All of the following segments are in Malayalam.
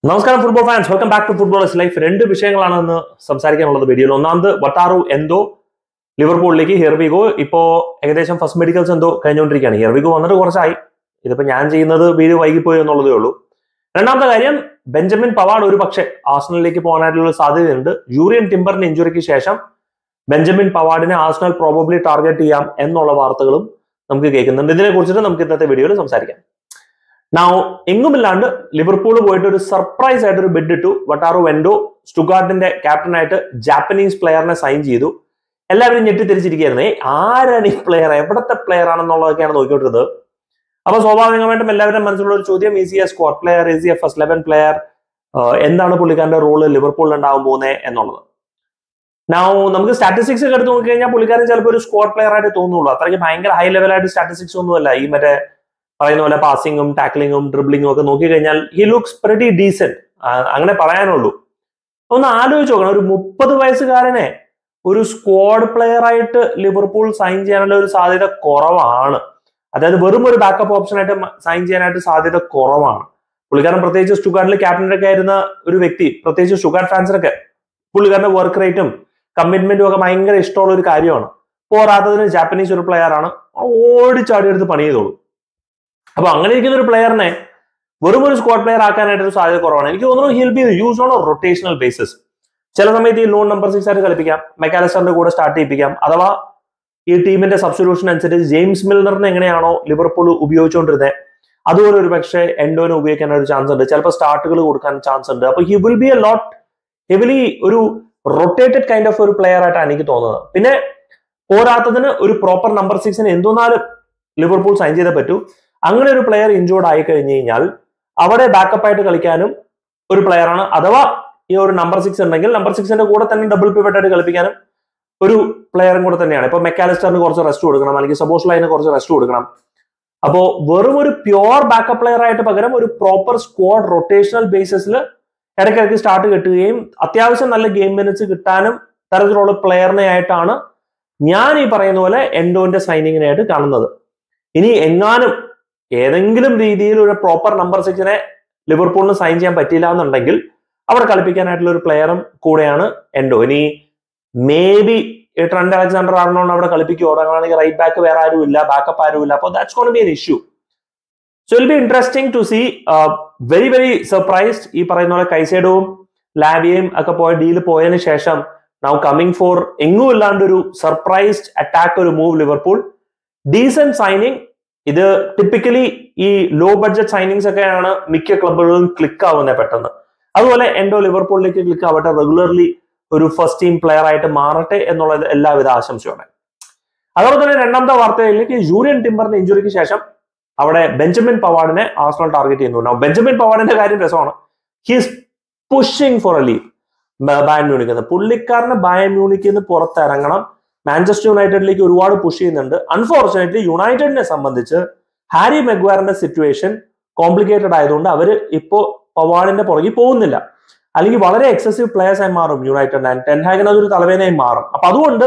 നമസ്കാരം football fans welcome back to footballers life രണ്ട് വിഷയങ്ങളാണ് ഇന്ന് സംസാരിക്കാനുള്ളത് വീഡിയോയിൽ ഒന്നാമത് വട്ടാറു എന്തോ ലിവർപൂളിലേക്ക് ഹിയർവിഗോ ഇപ്പോ ഏകദേശം ഫസ്റ്റ് മെഡിക്കൽസ് എന്തോ കഴിഞ്ഞുകൊണ്ടിരിക്കുകയാണ് ഹിയർവിഗോ വന്നിട്ട് കുറച്ചായി ഇതിപ്പോ ഞാൻ ചെയ്യുന്നത് വീഡിയോ വൈകിപ്പോയി എന്നുള്ളതേ ഉള്ളൂ രണ്ടാമത്തെ കാര്യം ബെഞ്ചമിൻ പവാഡ് ഒരു പക്ഷേ ആസ്നലിലേക്ക് പോകാനായിട്ടുള്ള സാധ്യതയുണ്ട് യൂറിയൻ ടിംബറിന്റെ ഇഞ്ചുറിക്ക് ശേഷം ബെഞ്ചമിൻ പവാഡിനെ ആസ്നൽ പ്രോബബ്ലി ടാർഗറ്റ് ചെയ്യാം എന്നുള്ള വാർത്തകളും നമുക്ക് കേൾക്കുന്നുണ്ട് ഇതിനെ കുറിച്ചിട്ട് നമുക്ക് ഇന്നത്തെ വീഡിയോയിൽ സംസാരിക്കാം നൗ എങ്ങുമില്ലാണ്ട് ലിവർപൂൾ പോയിട്ട് ഒരു സർപ്രൈസ് ആയിട്ട് ഒരു ബെഡ് ഇട്ടു വട്ടാറു വെൻഡോ സ്റ്റുഗാർഡിന്റെ ക്യാപ്റ്റനായിട്ട് ജാപ്പനീസ് പ്ലെയറിനെ സൈൻ ചെയ്തു എല്ലാവരും ഞെട്ടിത്തിരിച്ചിരിക്കുകയായിരുന്നേ ആരാണ് ഈ പ്ലെയർ എവിടത്തെ പ്ലെയർ ആണെന്നുള്ളതൊക്കെയാണ് നോക്കിക്കൊണ്ടിരുന്നത് അപ്പൊ സ്വാഭാവികമായിട്ടും എല്ലാവരുടെ മനസ്സിലുള്ള ഒരു ചോദ്യം is he a squad player is he a first eleven player എന്താണ് പുള്ളിക്കാരന്റെ റോള് ലിവർപൂളിൽ ഉണ്ടാവാൻ പോകുന്നത് എന്നുള്ളത് നൗ നമുക്ക് സ്റ്റാറ്റിസ്റ്റിക്സ് ഒക്കെ എടുത്ത് നോക്കിക്കഴിഞ്ഞാൽ പുള്ളിക്കാരൻ ചിലപ്പോൾ ഒരു സ്ക്വാഡ് പ്ലെയർ ആയിട്ട് തോന്നുള്ളൂ അത്രയ്ക്ക് ഭയങ്കര ഹൈ ലെവലായിട്ട് സ്റ്റാറ്റിസ്റ്റിക്സ് ഒന്നുമല്ല ഈ മറ്റേ പറയുന്ന പോലെ പാസിങ്ങും ടാക്ലിങ്ങും ഡ്രിബ്ലിങ്ങും ഒക്കെ നോക്കിക്കഴിഞ്ഞാൽ ഹി ലുക്സ് പ്രെറ്റി ഡീസെന്റ് അങ്ങനെ പറയാനുള്ളൂ ഒന്ന് ആലോചിച്ച് നോക്കണം ഒരു മുപ്പത് വയസ്സുകാരനെ ഒരു സ്ക്വാഡ് പ്ലെയർ ആയിട്ട് ലിവർപൂൾ സൈൻ ചെയ്യാനുള്ള ഒരു സാധ്യത കുറവാണ് അതായത് വെറും ഒരു ബാക്കപ്പ് ഓപ്ഷൻ ആയിട്ട് സൈൻ ചെയ്യാനായിട്ട് സാധ്യത കുറവാണ് പുള്ളിക്കാരൻ പ്രത്യേകിച്ച് സ്റ്റുഗാർഡിൽ ക്യാപ്റ്റനൊക്കെ ആയിരുന്ന ഒരു വ്യക്തി പ്രത്യേകിച്ച് സ്റ്റുഗാർഡ് ഫാൻസിനൊക്കെ പുള്ളിക്കാരന്റെ വർക്ക് റേറ്റും കമ്മിറ്റ്മെന്റും ഒക്കെ ഭയങ്കര ഇഷ്ടമുള്ള ഒരു കാര്യമാണ് പോരാത്തതിന് ജാപ്പനീസ് ഒരു പ്ലെയർ ആണ് ഓടിച്ചാടി എടുത്ത് പണി ചെയ്തോളൂ അപ്പൊ അങ്ങനെ ഇരിക്കുന്ന ഒരു പ്ലെയറിനെ വെറും ഒരു സ്ക്വാഡ് പ്ലെയർ ആക്കാനായിട്ട് ഒരു സാധ്യത കുറവാണ് എനിക്ക് തോന്നുന്നു he'll be use on rotational basis ചില സമയത്ത് ഈ ലോൺ നമ്പർ സിക്സ് ആയിട്ട് കളിപ്പിക്കാം മെക്കാലിസ്റ്ററിന്റെ കൂടെ സ്റ്റാർട്ട് ചെയ്യിപ്പിക്കാം അഥവാ ഈ ടീമിന്റെ സബ്സ്റ്റിറ്റ്യൂഷൻ അനുസരിച്ച് ജെയിംസ് മിൽനറിനെ എങ്ങനെയാണോ ലിവർപൂൾ ഉപയോഗിച്ചുകൊണ്ടിരുന്നത് അതുപോലെ ഒരു പക്ഷേ എൻഡോനെ ഉപയോഗിക്കാൻ ഒരു ചാൻസ് ഉണ്ട് ചിലപ്പോൾ സ്റ്റാർട്ടുകൾ കൊടുക്കാൻ ചാൻസ് ഉണ്ട് അപ്പൊ he will be a lot heavily ഒരു റൊട്ടേറ്റഡ് കൈൻഡ് ഓഫ് ഒരു പ്ലെയർ ആയിട്ടാണ് എനിക്ക് തോന്നുന്നത് പിന്നെ പോരാത്തതിന് ഒരു പ്രോപ്പർ നമ്പർ സിക്സിന് എന്തുന്നാലും ലിവർപൂൾ സൈൻ ചെയ്തേ പറ്റൂ അങ്ങനെ ഒരു പ്ലെയർ ഇഞ്ചോർഡ് ആയി കഴിഞ്ഞു കഴിഞ്ഞാൽ അവിടെ ബാക്കപ്പ് ആയിട്ട് കളിക്കാനും ഒരു പ്ലെയർ ആണ് അഥവാ ഈ ഒരു നമ്പർ സിക്സ് ഉണ്ടെങ്കിൽ നമ്പർ സിക്സിന്റെ കൂടെ തന്നെ ഡബിൾ പിവറ്റ് ആയിട്ട് കളിപ്പിക്കാനും ഒരു പ്ലെയറും കൂടെ തന്നെയാണ് ഇപ്പൊ മെക്കാലിസ്റ്ററിന് കുറച്ച് റെസ്റ്റ് കൊടുക്കണം അല്ലെങ്കിൽ സപ്പോസ് ലൈന് കുറച്ച് റെസ്റ്റ് കൊടുക്കണം അപ്പോ വെറും ഒരു പ്യുവർ ബാക്കപ്പ് പ്ലെയർ ആയിട്ട് പകരം ഒരു പ്രോപ്പർ സ്ക്വാഡ് റൊട്ടേഷണൽ ബേസിസിൽ ഇടയ്ക്കിടയ്ക്ക് സ്റ്റാർട്ട് കിട്ടുകയും അത്യാവശ്യം നല്ല ഗെയിം മിനിറ്റ്സ് കിട്ടാനും തരത്തിലുള്ള പ്ലെയറിനെ ആയിട്ടാണ് ഞാൻ ഈ പറയുന്ന പോലെ എൻഡോന്റെ സൈനിങ്ങിനായിട്ട് കാണുന്നത് ഇനി എങ്ങാനും ഏതെങ്കിലും രീതിയിൽ ഒരു പ്രോപ്പർ നമ്പർ സിക്സിനെ ലിവർപൂളിന് സൈൻ ചെയ്യാൻ പറ്റിയില്ല എന്നുണ്ടെങ്കിൽ അവിടെ കളിപ്പിക്കാനായിട്ടുള്ള ഒരു പ്ലെയറും കൂടെയാണ് എൻഡോ ഇനി may be Trent Alexander Arnold അവിടെ കളിപ്പിക്കുമോ അങ്ങനെയാണെങ്കിൽ റൈറ്റ് ബാക്ക് വേറെ ആരും ഇല്ല ബാക്കപ്പ് ആരും ഇല്ല അപ്പോൾ that's gonna be an issue so will be interesting to see very very surprised ഈ പറയുന്ന പോലെ കൈസൈഡവും ലാബിയയും ഒക്കെ പോയ ഡീൽ പോയതിനു ശേഷം നൗ കമ്മിങ് ഫോർ എങ്ങും ഇല്ലാണ്ട് ഒരു സർപ്രൈസ്ഡ് അറ്റാക്ക് ഒരു മൂവ് ലിവർപൂൾ ഡീസെന്റ് സൈനിങ് ഇത് ടിപ്പിക്കലി ഈ ലോ ബഡ്ജറ്റ് സൈനിങ്സ് ഒക്കെയാണ് മിക്ക ക്ലബുകളും ക്ലിക്ക് ആവുന്നത് പെട്ടെന്ന് അതുപോലെ എൻഡോ ലിവർപൂളിലേക്ക് ക്ലിക്ക് ആവട്ടെ റെഗുലർലി ഒരു ഫസ്റ്റ് ടീം പ്ലെയർ ആയിട്ട് മാറട്ടെ എന്നുള്ള എല്ലാവിധ ആശംസയോടെ അതുപോലെ തന്നെ രണ്ടാമത്തെ വാർത്തയിലേക്ക് യൂറിയൻ ടിംബറിന്റെ ഇഞ്ചുറിക്ക് ശേഷം അവിടെ ബെഞ്ചമിൻ പവാഡിനെ ആസ്ട്രൽ ടാർഗറ്റ് ചെയ്യുന്നുണ്ടാവും ബെഞ്ചമിൻ പവാഡിന്റെ കാര്യം രസമാണ് he's pushing for a league Bayern Munich എന്ന് പുള്ളിക്കാരന് ബയൻ മ്യൂണിക്കിൽ നിന്ന് പുറത്തിറങ്ങണം മാഞ്ചസ്റ്റർ യുണൈറ്റഡിലേക്ക് ഒരുപാട് പുഷ് ചെയ്യുന്നുണ്ട് അൺഫോർച്ചുനേറ്റ്ലി യുണൈറ്റഡിനെ സംബന്ധിച്ച് ഹാരി മെഗ്വാറിന്റെ സിറ്റുവേഷൻ കോംപ്ലിക്കേറ്റഡ് ആയതുകൊണ്ട് അവർ ഇപ്പോ പവാഡിന്റെ പുറകിൽ പോകുന്നില്ല അല്ലെങ്കിൽ വളരെ എക്സസീവ് പ്ലേയേഴ്സ് ആയി മാറും യുണൈറ്റഡ് ആൻഡ് ടെൻഹാഗൻ അതൊരു തലവേനയായി മാറും അപ്പൊ അതുകൊണ്ട്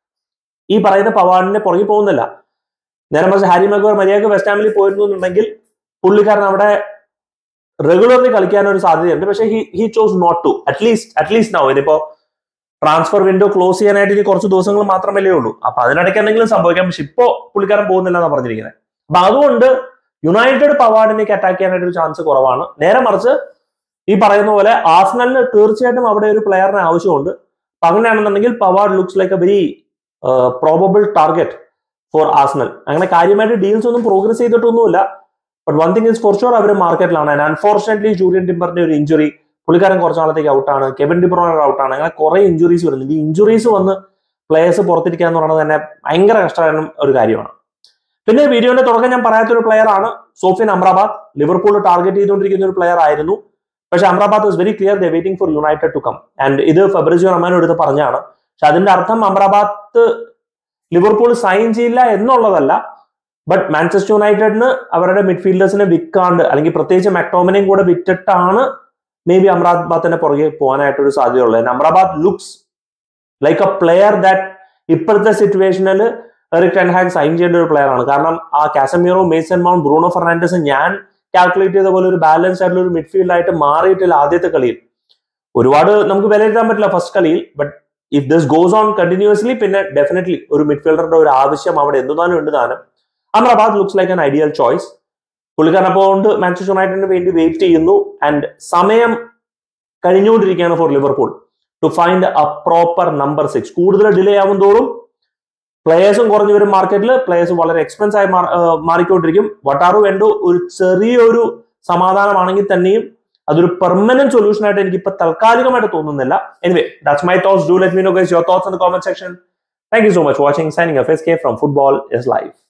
ഈ പറയുന്ന പവാഡിന്റെ പുറകിൽ പോകുന്നില്ല നേരെ മറിച്ച് ഹാരി മെഗ്വാർ മര്യാദക്ക് വെസ്റ്റ് ഹാമിൽ പോയിരുന്നു എന്നുണ്ടെങ്കിൽ പുള്ളിക്കാരൻ അവിടെ റെഗുലർലി കളിക്കാൻ ഒരു സാധ്യതയുണ്ട് പക്ഷേ he he chose not to at least at least no ഇനിയിപ്പോ ട്രാൻസ്ഫർ വിൻഡോ ക്ലോസ് ചെയ്യാനായിട്ട് ഇനി കുറച്ച് ദിവസങ്ങൾ മാത്രമല്ലേ ഉള്ളൂ അപ്പൊ അതിനിടയ്ക്ക് എന്തെങ്കിലും സംഭവിക്കാം പക്ഷെ ഇപ്പോ പുള്ളിക്കാരൻ പോകുന്നില്ല എന്നാണ് പറഞ്ഞിരിക്കുന്നത് അപ്പൊ അതുകൊണ്ട് യുണൈറ്റഡ് പവാർഡിനേക്ക് അറ്റാക്ക് ചെയ്യാനായിട്ട് ഒരു ചാൻസ് കുറവാണ് നേരെ മറിച്ച് ഈ പറയുന്ന പോലെ ആസ്നലിന് തീർച്ചയായിട്ടും അവിടെ ഒരു പ്ലെയറിന് ആവശ്യമുണ്ട് അപ്പൊ അങ്ങനെയാണെന്നുണ്ടെങ്കിൽ Pavard looks like a very probable target for Arsenal അങ്ങനെ കാര്യമായിട്ട് ഡീൽസ് ഒന്നും പ്രോഗ്രസ് ചെയ്തിട്ടൊന്നുമില്ല but one thing is for sure അവർ മാർക്കറ്റിലാണ് ആൻഡ് അൺഫോർച്ചുനേറ്റ്ലി ജൂലിയൻ ടിംബറിന്റെ ഒരു ഇഞ്ചുറി പുള്ളിക്കാരൻ കുറച്ച് നാളത്തേക്ക് ഔട്ടാണ് കെവിൻ ഡിബ്രോണർ ഔട്ടാണ് അങ്ങനെ കുറെ ഇഞ്ചുറീസ് വരുന്നുണ്ട് ഈ ഇഞ്ചുറീസ് വന്ന് പ്ലേയേഴ്സ് പുറത്തിരിക്കുക എന്ന് പറയുന്നത് തന്നെ ഭയങ്കര കഷ്ടമായ ഒരു കാര്യമാണ് പിന്നെ വീഡിയോന്റെ തുടക്കം ഞാൻ പറയാത്തൊരു പ്ലെയർ ആണ് സോഫിൻ അമ്രാബാദ് ലിവർപൂൾ ടാർഗറ്റ് ചെയ്തുകൊണ്ടിരിക്കുന്ന ഒരു പ്ലെയർ ആയിരുന്നു പക്ഷെ Amrabat is very clear the waiting for United to come and ഇത് ഫെബ്രുവരി റഹ്മാനും എടുത്ത് പറഞ്ഞാണ് പക്ഷെ അതിന്റെ അർത്ഥം അമ്രാബാദ് ലിവർപൂൾ സൈൻ ചെയ്യില്ല എന്നുള്ളതല്ല ബട്ട് മാഞ്ചസ്റ്റർ യുണൈറ്റഡിന് അവരുടെ മിഡ്ഫീൽഡേഴ്സിനെ വിൽക്കാണ്ട് അല്ലെങ്കിൽ പ്രത്യേകിച്ച് മെക്ടോമിനെയും കൂടെ വിറ്റിട്ടാണ് മേ ബി അമ്രാബാദിന്റെ പുറകെ പോകാനായിട്ടൊരു സാധ്യതയുള്ളത് Amrabat looks like a player that ഇപ്പോഴത്തെ സിറ്റുവേഷനിൽ എറിക് ടെൻഹാഗ് സൈൻ ചെയ്യേണ്ട ഒരു പ്ലെയർ ആണ് കാരണം ആ Casemiro Mason Mount Bruno Fernandes ഞാൻ കാൽക്കുലേറ്റ് ചെയ്ത പോലെ ഒരു ബാലൻസ് ആയിട്ടുള്ള ഒരു മിഡ്ഫീൽഡ് ആയിട്ട് മാറിയിട്ടില്ല ആദ്യത്തെ കളിയിൽ ഒരുപാട് നമുക്ക് വിലയിരുത്താൻ പറ്റില്ല ഫസ്റ്റ് കളിയിൽ but if this goes on continuously പിന്നെ ഡെഫിനറ്റ്ലി ഒരു മിഡ്ഫീൽഡറുടെ ഒരു ആവശ്യം അവിടെ എന്തുതാനും ഉണ്ട് താനും Amrabat looks like an ideal choice പുള്ളിക്കാരൻ അപ്പോൾ മാഞ്ചസ്റ്റർ യുണൈറ്റഡിന് വേണ്ടി വെയിറ്റ് ചെയ്യുന്നു ആൻഡ് സമയം കഴിഞ്ഞുകൊണ്ടിരിക്കുകയാണ് for Liverpool to find a proper number six കൂടുതൽ ഡിലേ ആവും തോറും പ്ലേയേഴ്സും കുറഞ്ഞു വരും മാർക്കറ്റിൽ പ്ലേയേഴ്സ് വളരെ എക്സ്പെൻസ് ആയി മാറി- ആ, മാറിക്കൊണ്ടിരിക്കും വട്ടാറു വേണ്ടോ ഒരു ചെറിയൊരു സമാധാനമാണെങ്കിൽ തന്നെയും അതൊരു പെർമനന്റ് സൊല്യൂഷൻ ആയിട്ട് എനിക്ക് ഇപ്പൊ താൽക്കാലികമായിട്ട് തോന്നുന്നില്ല anyway that's my thoughts do let me know guys your thoughts in the comment section thank you so much watching signing F S K from football is life